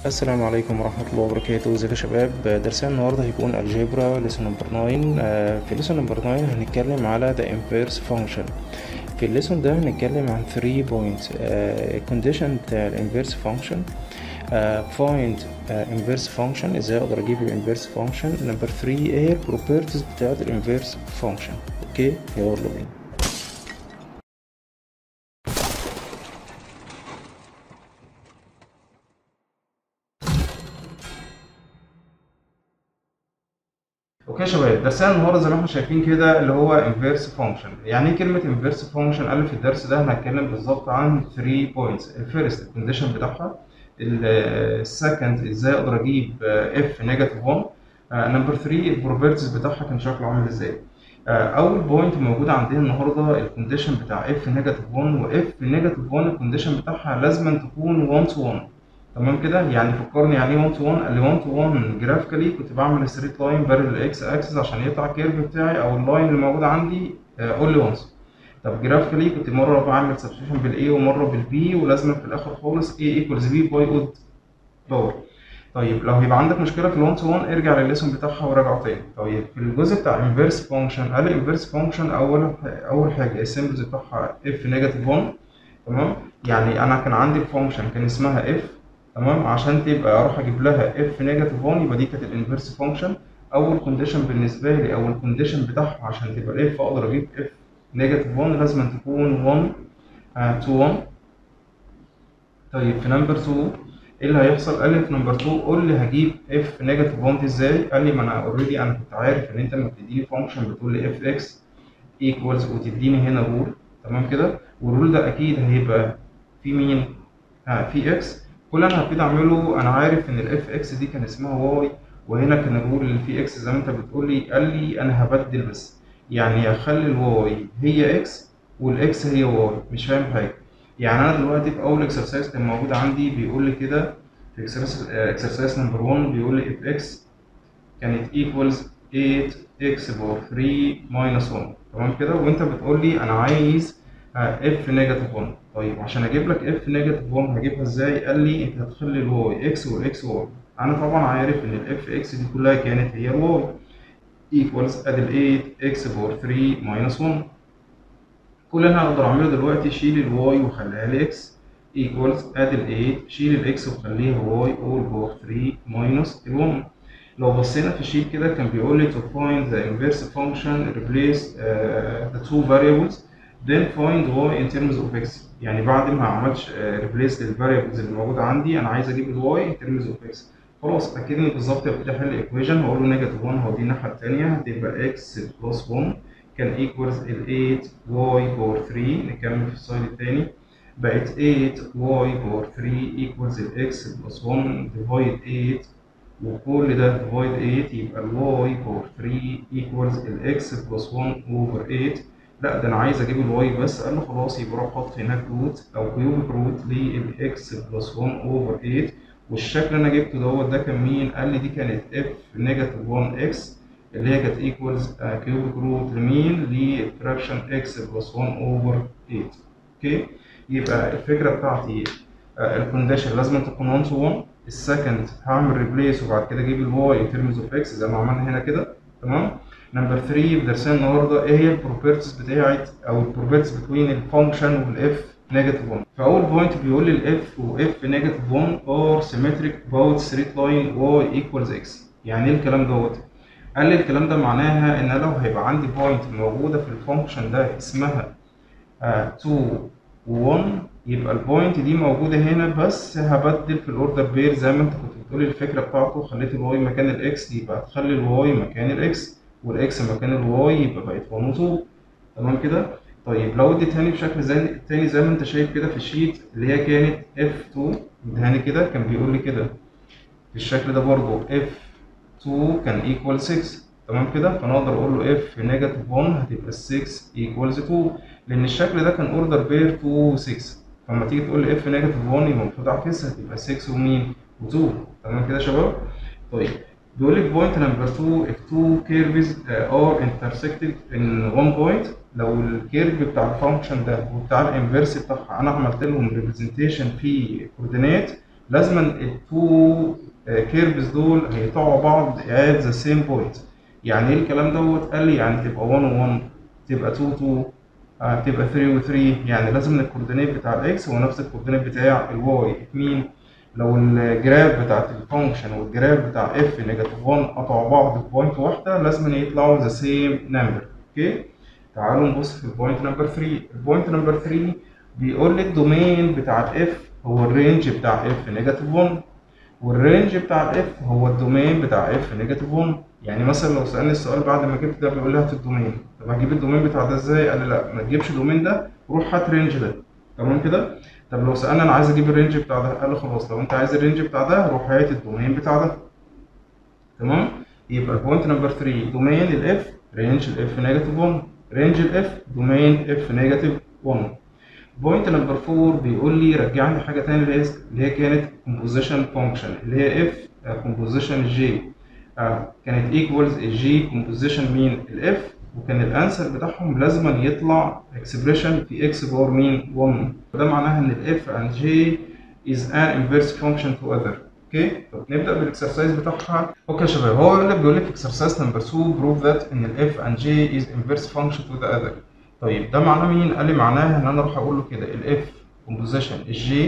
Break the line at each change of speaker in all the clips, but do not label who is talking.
السلام عليكم ورحمة الله وبركاته ازيك يا شباب درسنا النهاردة هيكون الجبرا ليسون نمبر 9 آه، في ليسون نمبر 9 هنتكلم على the inverse function في الليسون ده هنتكلم عن 3 points آه، الكونديشن بتاع الانفيرس فانكشن find آه، inverse function ازاي اقدر اجيب الانفيرس فانكشن نمبر 3 ايه البروبرتيز بتاعت الانفيرس فانكشن اوكي يلا بينا اوكي يا شباب درسنا النهارده زي ما احنا شايفين كده اللي هو انفيرس فانكشن يعني ايه كلمه انفيرس فانكشن قال في الدرس ده هنتكلم بالظبط عن 3 بوينتس الفيرست الكونديشن بتاعها السكند ازاي اقدر اجيب اف نيجاتيف 1 نمبر 3 البروبرتيز بتاعها كان شكله عامل ازاي اول بوينت موجود عندنا النهارده الكونديشن بتاع اف نيجاتيف 1 واف نيجاتيف 1 الكونديشن بتاعها لازم تكون 1 تو 1 تمام كده يعني فكرني يعني ايه 1 تو 1 قال لي 1 تو 1 جرافيكالي كنت بعمل ستريت لاين بارل الاكس اكسس عشان يقطع الكيرف بتاعي او اللاين اللي موجود عندي اونلي وانس طب جرافيكالي كنت مره بعمل سبستيوشن بالاي ومره بالبي ولازم في الاخر خالص a ايكوالز بي باي اود باور طيب لو هيبقى عندك مشكله في ال1 تو 1 ارجع للليسون بتاعها وراجعه تاني طيب في الجزء بتاع انفيرس فانكشن قال انفيرس فانكشن اول اول حاجه السيمبلز بتاعها اف نيجاتيف 1 تمام يعني انا كان عندي الفانكشن كان اسمها اف تمام عشان تبقى اروح اجيب لها اف نيجاتيف 1 يبقى دي كانت الانفيرس فانكشن اول كونديشن بالنسبه لي او الكونديشن بتاعها عشان تبقى الاف اقدر اجيب اف نيجاتيف 1 لازم تكون 1 تو 1 طيب في نمبر 2 ايه اللي هيحصل قال لي في نمبر 2 قول لي هجيب اف نيجاتيف 1 دي ازاي قال لي ما انا اوريدي انا كنت عارف ان انت لما بتديني فانكشن بتقول لي اف اكس ايكوالز وتديني هنا رول تمام كده والرول ده اكيد هيبقى في مين آه في اكس كل انا هبتدي اعمله انا عارف ان الاف اكس دي كان اسمها واي وهنا كان الرول اللي فيه اكس زي ما انت بتقول لي قال لي انا هبدل بس يعني اخلي الواي هي اكس والاكس هي واي مش فاهم حاجه يعني انا دلوقتي في اول اكسرسايز كان موجود عندي بيقول لي كده في اكسرسايز نمبر 1 بيقول لي اف اكس كانت ايكوالز 8 اكس باور 3 ماينس 1 تمام كده وانت بتقول لي انا عايز اف نيجاتيف 1 طيب عشان اجيب لك اف نيجاتيف 1 هجيبها ازاي قال لي انت هتخلي الواي اكس والاكس واي انا طبعا عارف ان الاف اكس دي كلها كانت هي الواي ايكوالز ادي ال 8 اكس باور 3 ماينس 1 كل اللي انا اقدر اعمله دلوقتي شيل الواي وخليها لي اكس ايكوالز ادي ال 8 شيل الاكس وخليها واي اول باور 3 ماينس ال 1 لو بصينا في الشيت كده كان بيقول لي to find the inverse function replace uh, the two variables then find y in terms of x يعني بعد ما عملتش ريبليس للفاريبلز اللي موجوده عندي انا عايز اجيب الواي in terms of x خلاص اكدني بالظبط ابتدي احل الايكويشن هقول له نيجاتيف 1 هوديه الناحيه الثانيه هتبقى x بلس 1 كان ايكوالز ال 8 y باور 3 نكمل في السايد الثاني بقت 8 y باور 3 ايكوالز ال x بلس 1 ديفايد 8 وكل ده ديفايد 8 يبقى ال y باور 3 ايكوالز ال x بلس 1 اوفر 8 لا ده انا عايز اجيب الواي بس قال له خلاص يبقى روح حط هناك روت او كيوبيك روت للاكس بلس 1 اوفر 8 والشكل اللي انا جبته دوت ده كان مين؟ قال لي دي كانت اف نيجاتيف 1 اكس اللي هي كانت ايكوالز كيوبيك روت لمين؟ للفراكشن اكس بلس 1 اوفر 8 اوكي؟ يبقى الفكره بتاعتي الكونديشن لازم تكون 1 تو 1 السكند هعمل ريبليس وبعد كده اجيب الواي ان ترمز اوف اكس زي ما عملنا هنا كده تمام؟ نمبر 3 في درسنا النهارده ايه هي البروبرتيز بتاعت او البروبرتيز بتوين الفانكشن والاف نيجاتيف 1 فاول بوينت بيقول لي الاف واف نيجاتيف 1 ار سيمتريك باوت ستريت لاين واي ايكوالز اكس يعني ايه الكلام دوت قال لي الكلام ده معناها ان لو هيبقى عندي بوينت موجوده في الفانكشن ده اسمها 2 و1 يبقى البوينت دي موجوده هنا بس هبدل في الاوردر بير زي ما انت كنت بتقول الفكره بتاعته خليت الواي مكان الاكس يبقى هتخلي الواي مكان الاكس والاكس مكان الواي يبقى بقت 1 و 2 تمام كده طيب لو اديتهاني بشكل زي تاني زي ما انت شايف كده في الشيت اللي هي كانت F2 اديهاني كده كان بيقول لي كده في الشكل ده برضه F2 كان equal 6 تمام كده فانا اقدر اقول له F نيجاتيف 1 هتبقى 6 equals 2 لان الشكل ده كان اوردر بير 2 و 6 فلما تيجي تقول لي F نيجاتيف 1 يبقى المفروض اعكسها هتبقى 6 ومين و2 تمام كده يا شباب طيب بيقول لك بوينت نمبر 2 if two curves are intersected in one point لو الكيرف بتاع الفانكشن ده وبتاع الانفيرس بتاعها انا عملت لهم ريبريزنتيشن في كوردينات لازما التو كيرفز دول هيقطعوا بعض at the same point يعني ايه الكلام دوت قال لي يعني تبقى 1 و1 تبقى 2 2 آه، تبقى 3 و3 يعني لازم الكوردينيت بتاع الاكس هو نفس الكوردينيت بتاع الواي مين لو الجراف بتاعت الفانكشن والجراف بتاع اف نيجاتيف 1 قطعوا بعض في بوينت واحده لازم يطلعوا ذا سيم نمبر اوكي تعالوا نبص في البوينت نمبر 3 البوينت نمبر 3 بيقول لي الدومين بتاع الاف هو الرينج بتاع اف نيجاتيف 1 والرينج بتاع الاف هو الدومين بتاع اف نيجاتيف 1 يعني مثلا لو سالني السؤال بعد ما جبت ده بيقول لي هات الدومين طب هجيب الدومين بتاع ده ازاي قال لي لا ما تجيبش الدومين ده روح هات رينج ده تمام كده طب لو سالنا انا عايز اجيب الرينج بتاع ده قال لي خلاص لو انت عايز الرينج بتاع ده روح هات الدومين بتاع ده تمام يبقى البوينت نمبر 3 دومين الاف رينج الاف نيجاتيف 1 رينج الاف دومين اف نيجاتيف 1 بوينت نمبر 4 بيقول لي رجع لي حاجه ثانيه اللي هي اللي هي كانت كومبوزيشن فانكشن اللي هي اف كومبوزيشن جي كانت ايكوالز الجي كومبوزيشن مين الاف وكان الانسر بتاعهم لازما يطلع اكسبريشن في اكس باور مين 1 وده معناها ان الاف اند جي از ان انفيرس فانكشن تو اذر اوكي طب نبدا بالاكسرسايز بتاعها اوكي يا شباب هو بيقول لك بيقول لك اكسرسايز نمبر 2 بروف ذات ان الاف اند جي از انفيرس فانكشن تو ذا اذر طيب ده معناه مين؟ قال لي معناه ان انا اروح اقول له كده الاف كومبوزيشن الجي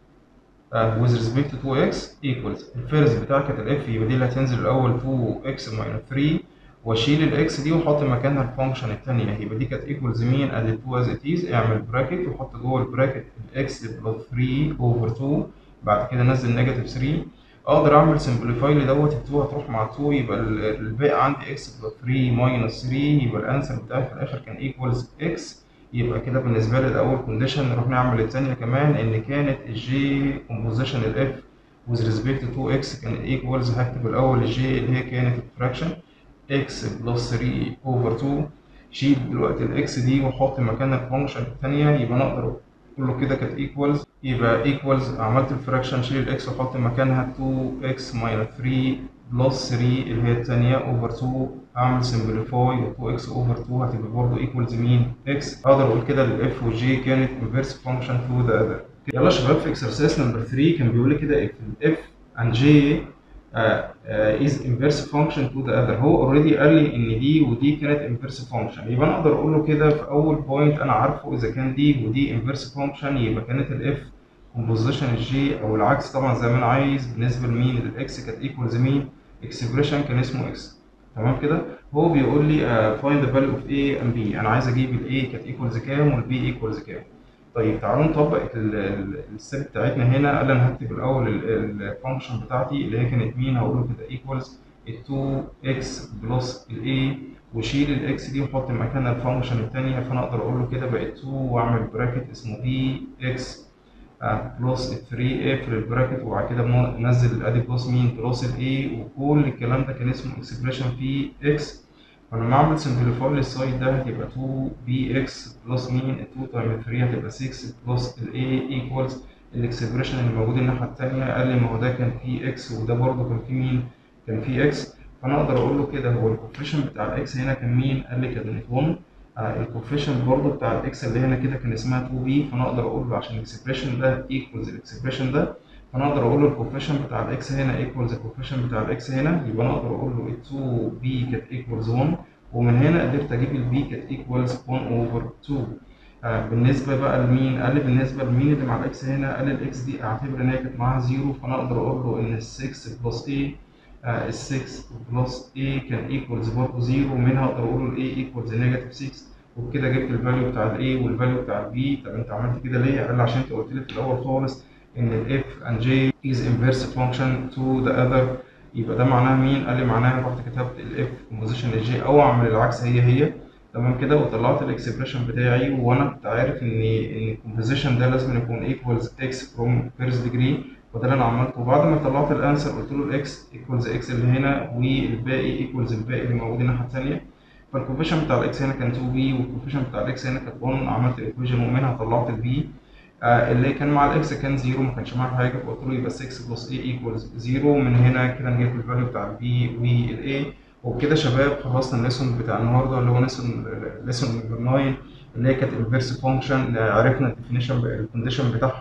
with respect to 2x equals الفيرست بتاعك كانت الاف يبقى دي اللي هتنزل الاول 2x minus 3 واشيل الاكس دي واحط مكانها الفانكشن الثانيه يبقى دي كانت ايكوالز مين؟ ادي 2 as it is اعمل براكت وحط جوه البراكت الاكس بلس 3 اوفر 2 بعد كده نزل نيجاتيف 3 اقدر اعمل سمبليفاي لدوت ال 2 هتروح مع 2 يبقى الباقي عندي اكس بلس 3 ماينس 3 يبقى الانسر بتاعي في الاخر كان ايكوالز اكس يبقى كده بالنسبه لي الاول كونديشن نروح نعمل الثانيه كمان ان كانت الجي كومبوزيشن الاف with respect to 2x كان equals هكتب الاول الجي اللي هي كانت الفراكشن x بلس 3 اوفر 2 شيل دلوقتي الاكس دي واحط مكانها الفانكشن الثانيه يبقى انا اقدر اقول له كده كانت ايكوالز يبقى ايكوالز عملت الفراكشن شيل الاكس واحط مكانها 2x ماينس 3 بلس 3 اللي هي الثانيه اوفر 2 اعمل سمبليفاي و2x اوفر 2 هتبقى برضه ايكوالز مين x اقدر اقول كده الاف والجي كانت انفيرس فانكشن تو ذا اذر يلا يا شباب في اكسرسايز نمبر 3 كان بيقول لي كده if اف and j uh, uh, is inverse function to the other هو اوريدي قال لي ان دي ودي كانت inverse function يبقى انا اقدر اقول له كده في اول بوينت انا عارفه اذا كان دي ودي inverse function يبقى كانت الاف كومبوزيشن الجي او العكس طبعا زي ما انا عايز بالنسبه لمين للاكس كانت ايكوالز مين اكسبريشن كان اسمه اكس تمام كده هو بيقول لي فايند ذا فاليو اوف A and B انا عايز اجيب ال A كانت ايكوالز كام وال B ايكوالز كام طيب تعالوا نطبق الستيب بتاعتنا هنا قال انا هكتب الاول الفانكشن بتاعتي اللي هي كانت مين هقول له كده ايكوالز ال 2x بلس ال A وشيل الاكس دي وحط مكانها الفانكشن الثانيه فانا اقدر اقول له كده بقت 2 واعمل براكت اسمه bx بلس 3 a في البراكت وبعد كده ننزل ادي بلس مين بلس ال a وكل الكلام ده كان اسمه اكسبريشن في x فلما اعمل سمبليفاي للسايد ده هتبقى 2 bx بلس مين 2 تايم 3 هتبقى 6 بلس ال a ايكوالز الاكسبريشن اللي موجود الناحيه الثانيه قال لي ما هو ده كان فيه x وده برضه كان فيه مين كان فيه x فانا اقدر اقول له كده هو الكوفيشن بتاع الاكس هنا كان مين قال لي كانت 1 آه الكوفيشن برضه بتاع الاكس اللي هنا كده كان اسمها 2 بي فانا اقدر اقول له عشان الاكسبريشن ده ايكوالز الاكسبريشن ده فانا اقدر اقول له الكوفيشن بتاع الاكس هنا ايكوالز الكوفيشن بتاع الاكس هنا يبقى انا اقدر اقول له 2 بي كانت ايكوالز 1 ومن هنا قدرت اجيب البي كانت ايكوالز 1 اوفر 2 آه بالنسبه بقى لمين قال لي بالنسبه لمين اللي مع الاكس هنا قال الاكس دي اعتبر ان هي كانت معاها 0 فانا اقدر اقول له ان ال 6 بلس ايه ال 6 بلس a كان ايكوالز برضه 0 ومنها اقدر اقول ال a ايكوالز نيجاتيف 6 وبكده جبت الفاليو بتاع ال a والفاليو بتاع ال b طب انت عملت كده ليه؟ قال لي عشان انت قلت لي في الاول خالص ان ال f and j is inverse function to the other يبقى ده معناها مين؟ قال لي معناها رحت كتبت ال f كومبوزيشن ل j او اعمل العكس هي هي تمام كده وطلعت الاكسبريشن بتاعي وانا كنت عارف ان ان الكومبوزيشن ده لازم يكون ايكوالز x from first degree وده اللي انا عملته وبعد ما طلعت الانسر قلت له الاكس ايكوالز اكس اللي هنا والباقي ايكوالز الباقي اللي موجود الناحيه الثانيه فالكوفيشن بتاع الاكس هنا كان 2 بي والكوفيشن بتاع الاكس هنا كانت 1 عملت الايكويشن ومنها طلعت البي آه اللي كان مع الاكس كان 0 ما كانش معاه حاجه فقلت له يبقى 6 بلس a ايكوالز 0 من هنا كده نجيب الفاليو بتاع البي والاي وبكده شباب خلصنا الليسون بتاع النهارده اللي هو ليسون ليسون نمبر 9 اللي هي كانت انفيرس فانكشن عرفنا الديفينيشن الكونديشن بتاعها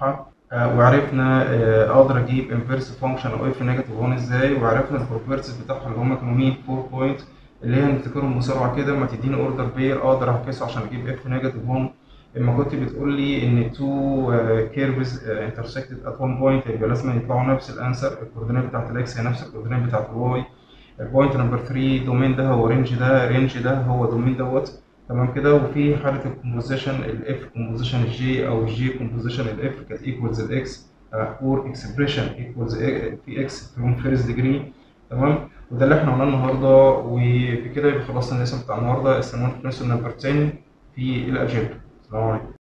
آه، وعرفنا آه، اقدر اجيب انفيرس فانكشن او اف نيجاتيف 1 ازاي وعرفنا البروبرتيز بتاعها اللي هم كانوا مين 4 بوينت اللي هي نفتكرهم بسرعه كده لما تديني اوردر بير اقدر اعكسه عشان اجيب اف نيجاتيف 1 اما كنت بتقول لي ان تو كيرفز انترسكتد ات 1 بوينت يبقى لازم يطلعوا نفس الانسر الكوردينات بتاعت الاكس هي نفس الكوردينات بتاعت الواي البوينت نمبر 3 دومين ده هو رينج ده رينج ده هو دومين دوت تمام كده وفي حاله الكومبوزيشن الاف كومبوزيشن الجي او الجي كومبوزيشن الاف كانت ايكوالز الاكس اور اكسبريشن ايكوالز في اكس فروم فيرست ديجري تمام وده اللي احنا قلناه النهارده وبكده يبقى خلصنا الليسن بتاع النهارده استنونا في ليسن نمبر 10 في الالجبرا السلام عليكم